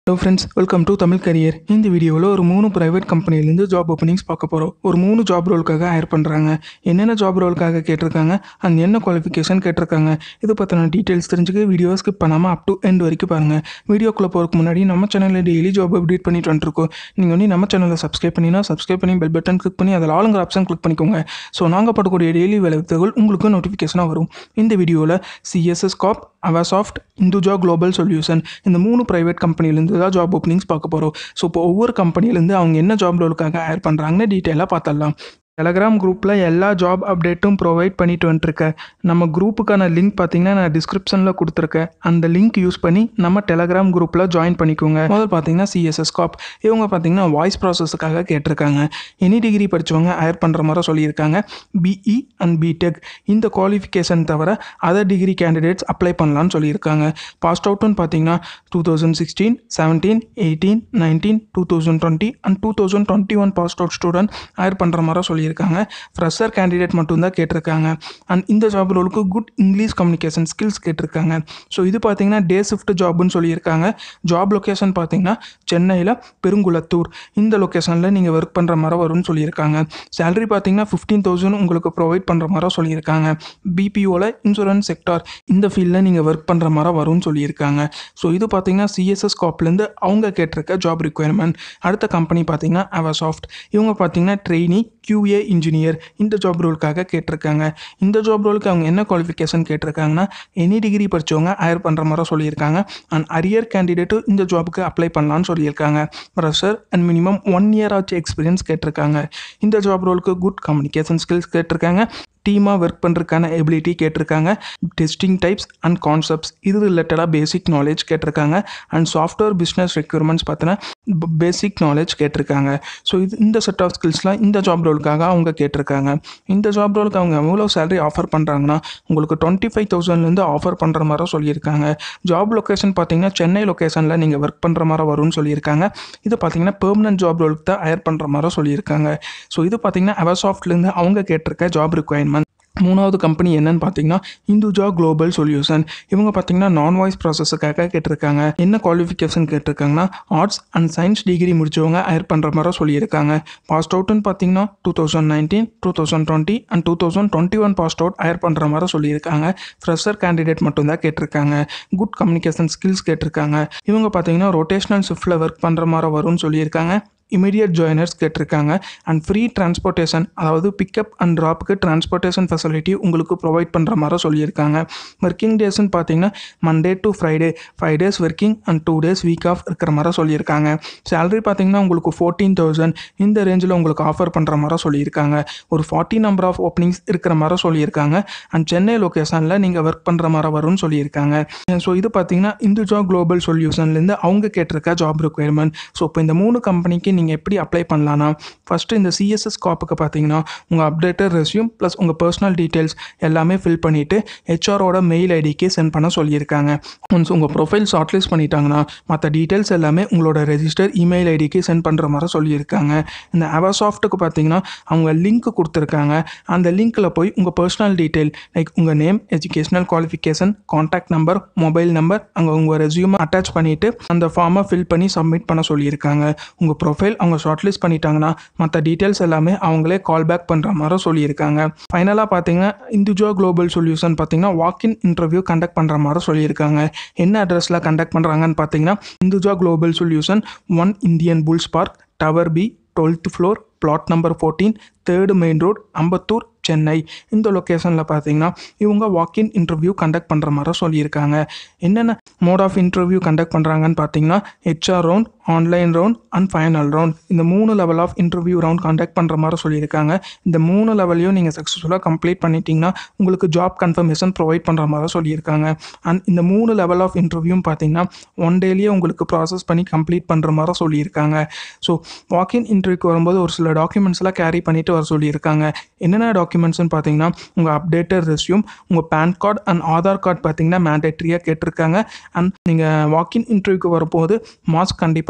hello friends welcome to Tamil career இந்த வீடியோவில் ஒரு மூணு ப்ரைவேட் கம்பெனிலேருந்து ஜாப் ஓப்பனிங்ஸ் பார்க்க போகிறோம் ஒரு மூணு ஜாப் ரோலுக்காக ஹையர் பண்ணுறாங்க என்னென்ன ஜாப் ரோலுக்காக கேட்டிருக்காங்க அண்ட் என்ன குவாலிஃபிகேஷன் கேட்டிருக்காங்க இது பற்றின டீட்டெயில்ஸ் தெரிஞ்சுக்க வீடியோ ஸ்கிப் பண்ணாமல் அப் டு எண்ட் வரைக்கும் பாருங்கள் வீடியோக்குள்ளே போகிறதுக்கு முன்னாடி நம்ம சேனலில் டெய்லி ஜாப் அப்டேட் பண்ணிட்டு வந்துருக்கோம் நீங்கள் வந்து நம்ம சேனலை சப்ஸ்கிரைப் பண்ணினா சப்ஸ்கிரைப் பண்ணி பெல் பட்டன் கிளிக் பண்ணி அதில் ஆளுங்கிற ஆப்ஷன் கிளிக் பண்ணிக்கோங்க ஸோ நாங்கள் படக்கூடிய டெய்லி வேலைத்தகவல் உங்களுக்கு நோட்டிஃபிகேஷனாக வரும் இந்த வீடியோவில் CSS corp Avasoft Hinduja global solution இந்த மூணு ப்ரைவேட் கம்பெனிலேருந்து தான் ஜாப் ஓப்பனிங்ஸ் பார்க்க போகிறோம் ஸோ இப்போ ஒவ்வொரு கம்பெனிலேருந்து அவங்க என்ன ஜாப் ரோலுக்காக ஹையர் பண்ணுறாங்கன்னு டீட்டெயிலாக பார்த்துடலாம் டெலகிராம் குரூப்பில் எல்லா ஜாப் அப்டேட்டும் ப்ரொவைட் பண்ணிட்டு வந்துட்டுருக்கேன் நம்ம குரூப்புக்கான லிங்க் பார்த்தீங்கன்னா நான் டிஸ்கிரிப்ஷனில் கொடுத்துருக்கேன் அந்த லிங்க் யூஸ் பண்ணி நம்ம டெலகிராம் குரூப்பில் ஜாயின் பண்ணிக்கோங்க முதல்ல பார்த்தீங்கன்னா சிஎஸ்எஸ் காப் இவங்க பார்த்தீங்கன்னா வாய்ஸ் ப்ராசஸுக்காக கேட்டிருக்காங்க எனி டிகிரி படித்தவங்க ஹையர் பண்ணுற மாதிரி சொல்லியிருக்காங்க பிஇ அண்ட் பிடெக் இந்த குவாலிஃபிகேஷன் தவிர அதர் டிகிரி கேண்டிடேட்ஸ் அப்ளை பண்ணலான்னு சொல்லியிருக்காங்க பாஸ்ட் அவுட்னு பார்த்தீங்கன்னா two thousand sixteen seventeen eighteen nineteen two thousand twenty and two thousand twenty one passed out student hire பண்ணுற மாதிரி சொல்லியிருக்காங்க ஃப்ரெஷர் கேண்டிடேட் மட்டும்தான் கேட்டிருக்காங்க அண்ட் இந்த ஜாப் ரோலுக்கு குட் இங்கிலீஷ் கம்யூனிகேஷன் ஸ்கில்ஸ் கேட்டிருக்காங்க ஸோ இது பார்த்தீங்கன்னா டே ஷிஃப்ட் ஜாப்னு சொல்லியிருக்காங்க ஜாப் லொக்கேஷன் பார்த்தீங்கன்னா சென்னையில் பெருங்குளத்தூர் இந்த லொக்கேஷனில் நீங்கள் ஒர்க் பண்ணுற மாதிரி வரும்னு சொல்லியிருக்காங்க சேலரி பார்த்தீங்கன்னா ஃபிஃப்டீன் தௌசண்ட் உங்களுக்கு ப்ரொவைட் பண்ணுற மாதிரி சொல்லியிருக்காங்க பிபிஓவில் இன்சூரன்ஸ் செக்டார் இந்த ஃபீல்டில் நீங்கள் ஒர்க் பண்ணுற மாதிரி வரும்னு சொல்லியிருக்காங்க ஸோ இது பார்த்தீங்கன்னா சிஎஸ்எஸ் காப்லேருந்து அவங்க கேட்டிருக்க ஜாப் ரிக்குயர்மெண்ட் அடுத்த கம்பெனி பார்த்தீங்கன்னா அவசாஃப்ட் இவங்க பார்த்தீங்கன்னா ட்ரெயினி QA இன்ஜினியர் இந்த ஜாப் ரோலுக்காக கேட்டிருக்காங்க இந்த ஜாப் ரோலுக்கு அவங்க என்ன குவாலிஃபிகேஷன் கேட்டிருக்காங்கன்னா எனி டிகிரி படித்தவங்க ஹையர் பண்ணுற மாதிரி சொல்லியிருக்காங்க அண்ட் அரியர் கேண்டிடேட்டு இந்த ஜாபுக்கு அப்ளை பண்ணலான்னு சொல்லியிருக்காங்க fresher and minimum one year ஆச்சு எக்ஸ்பீரியன்ஸ் கேட்டிருக்காங்க இந்த ஜாப் ரோலுக்கு குட் கம்யூனிகேஷன் ஸ்கில்ஸ் கேட்டிருக்காங்க டீமாக ஒர்க் பண்ணுறதுக்கான எபிலிட்டி கேட்டிருக்காங்க டெஸ்டிங் டைப்ஸ் அண்ட் கான்செப்ட்ஸ் இது ரிலேட்டடாக பேசிக் நாலேஜ் கேட்டிருக்காங்க அண்ட் சாஃப்ட்வேர் பிஸ்னஸ் ரெக்யூர்மெண்ட்ஸ் பார்த்தீங்கன்னா பேசிக் நாலேஜ் கேட்டிருக்காங்க ஸோ இது இந்த செட் ஆஃப் ஸ்கில்ஸ்லாம் இந்த ஜாப் ரோலுக்காக அவங்க கேட்டிருக்காங்க இந்த ஜாப் ரோலுக்கு அவங்க எவ்வளோ சேலரி ஆஃபர் பண்ணுறாங்கன்னா உங்களுக்கு டுவெண்ட்டி ஃபைவ் தௌசண்ட்லேருந்து ஆஃபர் பண்ணுற மாதிரி சொல்லியிருக்காங்க ஜாப் லொக்கேஷன் பார்த்தீங்கன்னா சென்னை லொக்கேஷனில் நீங்கள் ஒர்க் பண்ணுற மாதிரி வரும்னு சொல்லியிருக்காங்க இது பார்த்தீங்கன்னா பெர்மனன்ட் ஜாப் ரோலுக்கு தான் ஹையர் பண்ணுற மாதிரி சொல்லியிருக்காங்க ஸோ இது பார்த்தீங்கன்னா அவசாஃப்ட்லேருந்து அவங்க கேட்டிருக்க ஜாப் ரிக்குவயர்மெண்ட் மூணாவது கம்பெனி என்னன்னு பார்த்தீங்கன்னா இந்துஜா குளோபல் சொல்யூஷன் இவங்க பார்த்தீங்கன்னா நான் வாய்ஸ் ப்ராசஸுக்காக கேட்டிருக்காங்க என்ன குவாலிஃபிகேஷன் கேட்டிருக்காங்கன்னா ஆர்ட்ஸ் அண்ட் சயின்ஸ் டிகிரி முடிச்சவங்க ஹையர் பண்ணுற மாதிரி சொல்லியிருக்காங்க பாஸ்ட் அவுட்னு பார்த்தீங்கன்னா two thousand nineteen two thousand twenty and two thousand twenty one passed out hire பண்ணுற மாதிரி சொல்லியிருக்காங்க ஃப்ரெஷர் கேண்டிடேட் மட்டும்தான் கேட்டிருக்காங்க குட் கம்யூனிகேஷன் ஸ்கில்ஸ் கேட்டிருக்காங்க இவங்க பார்த்தீங்கன்னா ரொட்டேஷனல் ஷிஃப்ட்டில் ஒர்க் பண்ணுற மாதிரி வரும்னு சொல்லியிருக்காங்க இமீடியட் ஜாயினர்ஸ் கேட்டிருக்காங்க அண்ட் ஃப்ரீ டிரான்ஸ்போர்ட்டேஷன் அதாவது பிக்கப் அண்ட் ட்ராப்புக்கு டிரான்ஸ்போர்ட்டேஷன் ஃபெசிலிட்டி உங்களுக்கு ப்ரொவைட் பண்ணுற மாதிரி சொல்லியிருக்காங்க ஒர்க்கிங் டேஸ்ன்னு பார்த்தீங்கன்னா Monday to Friday five days working and two days week off இருக்கிற மாதிரி சொல்லியிருக்காங்க சேலரி பார்த்தீங்கன்னா உங்களுக்கு ஃபோர்டீன் தௌசண்ட் இந்த ரேஞ்சில் உங்களுக்கு ஆஃபர் பண்ணுற மாதிரி சொல்லியிருக்காங்க ஒரு ஃபார்ட்டி நம்பர் ஆஃப் ஓப்பனிங்ஸ் இருக்கிற மாதிரி சொல்லியிருக்காங்க அண்ட் சென்னை லொக்கேஷனில் நீங்கள் ஒர்க் பண்ணுற மாதிரி வரும்னு சொல்லியிருக்காங்க ஸோ இது பார்த்தீங்கன்னா இந்துஜா குளோபல் சொல்யூஷன்லேருந்து அவங்க கேட்டிருக்க ஜாப் ரிக்குயர்மெண்ட் ஸோ இப்போ இந்த மூணு கம்பெனிக்கு நீங்கள் எப்படி அப்ளை பண்ணலான்னா ஃபஸ்ட்டு இந்த சிஎஸ்எஸ் காப்புக்கு பார்த்தீங்கன்னா உங்கள் அப்டேட்டட் ரெஸ்யூம் ப்ளஸ் உங்கள் பர்சனல் டீட்டெயில்ஸ் எல்லாமே ஃபில் பண்ணிவிட்டு ஹெச்ஆரோட மெயில் ஐடிக்கு சென்ட் பண்ண சொல்லியிருக்காங்க ஒன்ஸ் உங்கள் ப்ரொஃபைல் ஷார்ட்லிஸ்ட் பண்ணிட்டாங்கன்னா மற்ற டீட்டெயில்ஸ் எல்லாமே உங்களோட ரெஜிஸ்டர் இமெயில் ஐடிக்கு சென்ட் பண்ணுற மாதிரி சொல்லியிருக்காங்க இந்த அவசாஃப்ட்டுக்கு பார்த்தீங்கன்னா அவங்க லிங்க் கொடுத்துருக்காங்க அந்த லிங்க்கில் போய் உங்கள் பர்சனல் டீட்டெயில் லைக் உங்கள் name educational qualification contact number mobile number அங்கே உங்கள் ரெஸ்யூமை அட்டாச் பண்ணிவிட்டு அந்த ஃபார்மை ஃபில் பண்ணி சப்மிட் பண்ண சொல்லியிருக்காங்க உங்கள் ப்ரொஃபைல் அவங்க ஷார்ட்லிஸ்ட் பண்ணிட்டாங்கன்னா மற்ற டீட்டெயில்ஸ் எல்லாமே அவங்களே கால் பேக் பண்ணுற மாதிரி சொல்லியிருக்காங்க ஃபைனலாக பார்த்தீங்கன்னா இந்துஜா குளோபல் சொல்யூஷன் பார்த்தீங்கன்னா வாக்கின் இன்டர்வியூ கண்டக்ட் பண்ணுற மாதிரி சொல்லியிருக்காங்க என்ன அட்ரஸில் கண்டக்ட் பண்ணுறாங்கன்னு பார்த்தீங்கன்னா Hinduja global solution one Indian bulls park tower B twelfth floor flat number fourteen third main road Ambattur Chennai இந்த லொக்கேஷனில் பார்த்தீங்கன்னா இவங்க வாக்கின் இன்டர்வியூ கண்டக்ட் பண்ணுற மாதிரி சொல்லியிருக்காங்க என்னென்ன மோட் ஆஃப் இன்டர்வியூ கண்டக்ட் பண்ணுறாங்கன்னு பார்த்தீங்கன்னா HR round online round and final round இந்த மூணு level of interview round conduct பண்ணுற மாதிரி சொல்லியிருக்காங்க இந்த மூணு லெவலையும் நீங்கள் சக்ஸஸ்ஃபுல்லாக கம்ப்ளீட் பண்ணிட்டீங்கன்னா உங்களுக்கு ஜாப் கன்ஃபர்மேஷன் ப்ரொவைட் பண்ணுற மாதிரி சொல்லியிருக்காங்க அண்ட் இந்த மூணு லெவல் ஆஃப் இன்டர்வியூவும் பார்த்தீங்கன்னா ஒன் டேலேயே உங்களுக்கு ப்ராசஸ் பண்ணி கம்ப்ளீட் பண்ணுற மாதிரி சொல்லியிருக்காங்க ஸோ வாக்கின் இன்டர்வியூக்கு வரும்போது ஒரு சில டாக்குமெண்ட்ஸ்லாம் கேரி பண்ணிட்டு வர சொல்லியிருக்காங்க என்னென்ன டாக்குமெண்ட்ஸ்னு பார்த்தீங்கன்னா உங்கள் அப்டேட்டட் ரெஸ்யூம் உங்கள் PAN card and Aadhaar card பார்த்தீங்கன்னா மேண்டேட்ரியாக கேட்டிருக்காங்க அண்ட் நீங்கள் வாக்கின் இன்டர்வியூக்கு வரும்போது மாஸ்க் கண்டிப்பாக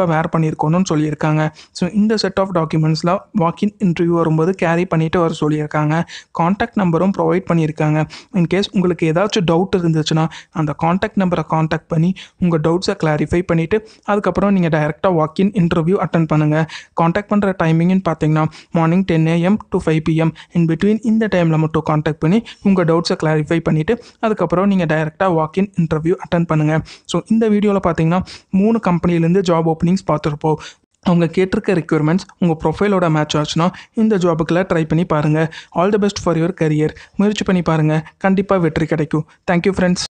வேர் பண்ணியிருக்கணும்னு சொல்லியிருக்காங்க ஸோ இந்த செட் ஆஃப் டாக்குமெண்ட்ஸில் வாக்கின் இன்டர்வியூ வரும்போது கேரி பண்ணிட்டு வர சொல்லியிருக்காங்க காண்டாக்ட் நம்பரும் ப்ரொவைட் பண்ணியிருக்காங்க இன்கேஸ் உங்களுக்கு ஏதாச்சும் டவுட் இருந்துச்சுன்னா அந்த காண்டாக்ட் நம்பரை காண்டாக்ட் பண்ணி உங்கள் டவுட்ஸை கிளாரிஃபை பண்ணிவிட்டு அதுக்கப்புறம் நீங்கள் டைரெக்டாக வாக்கின் இன்டர்வியூ அட்டன் பண்ணுங்கள் காண்டாக்ட் பண்ணுற டைமிங்னு பார்த்தீங்கன்னா morning ten AM to five PM in between இந்த டைமில் மட்டும் காண்டாக்ட் பண்ணி உங்கள் டவுட்ஸை கிளாரிஃபை பண்ணிவிட்டு அதுக்கப்புறம் நீங்கள் டைரெக்டாக வாக்கின் இன்டர்வியூ அட்டன் பண்ணுங்கள் ஸோ இந்த வீடியோவில் பார்த்தீங்கன்னா மூணு கம்பெனிலேருந்து ஜாப் ஓப்பனிங்ஸ் பார்த்துருப்போம் அவங்க கேட்டிருக்க ரெக்யர்மெண்ட்ஸ் உங்கள் ப்ரொஃபைலோட மேட்ச் ஆச்சுன்னா இந்த ஜாபுக்குள்ள ட்ரை பண்ணி பாருங்கள் all the best for your career முயற்சி பண்ணி பாருங்கள் கண்டிப்பாக வெற்றி கிடைக்கும் தேங்க்யூ ஃப்ரெண்ட்ஸ்